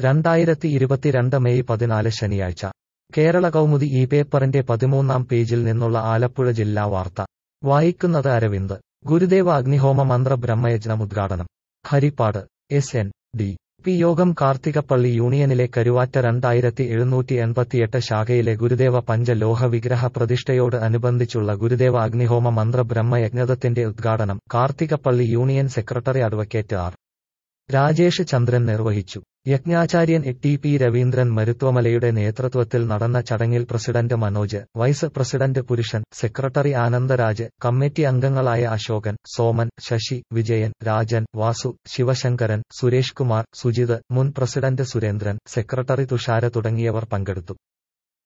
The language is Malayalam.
രണ്ടായിരത്തി ഇരുപത്തിരണ്ട് മെയ് പതിനാല് ശനിയാഴ്ച കേരള കൗമുദി ഈ പേപ്പറിന്റെ പതിമൂന്നാം പേജിൽ നിന്നുള്ള ആലപ്പുഴ ജില്ലാ വാർത്ത വായിക്കുന്നത് അരവിന്ദ് ഗുരുദേവ അഗ്നിഹോമ മന്ത്ര ബ്രഹ്മയജ്ഞം ഉദ്ഘാടനം Harippad S N D P യോഗം കാർത്തികപ്പള്ളി യൂണിയനിലെ കരുവാറ്റ രണ്ടായിരത്തി എഴുന്നൂറ്റി എൺപത്തിയെട്ട് ശാഖയിലെ ഗുരുദേവ പഞ്ചലോഹ വിഗ്രഹ പ്രതിഷ്ഠയോട് അനുബന്ധിച്ചുള്ള ഗുരുദേവ അഗ്നിഹോമ മന്ത്ര ബ്രഹ്മയജ്ഞത്തിന്റെ ഉദ്ഘാടനം Karthikappally union secretary advocate R Rajesh Chandran നിർവഹിച്ചു യജ്ഞാചാര്യൻ ടി പി രവീന്ദ്രൻ മരുത്വമലയുടെ നേതൃത്വത്തിൽ നടന്ന ചടങ്ങിൽ president Manoj vice president Purushan secretary Anandaraj committee അംഗങ്ങളായ അശോകൻ സോമൻ ശശി വിജയൻ രാജൻ വാസു ശിവശങ്കരൻ സുരേഷ് കുമാർ സുജിത് മുൻ പ്രസിഡന്റ് സുരേന്ദ്രൻ സെക്രട്ടറി തുഷാര തുടങ്ങിയവർ പങ്കെടുത്തു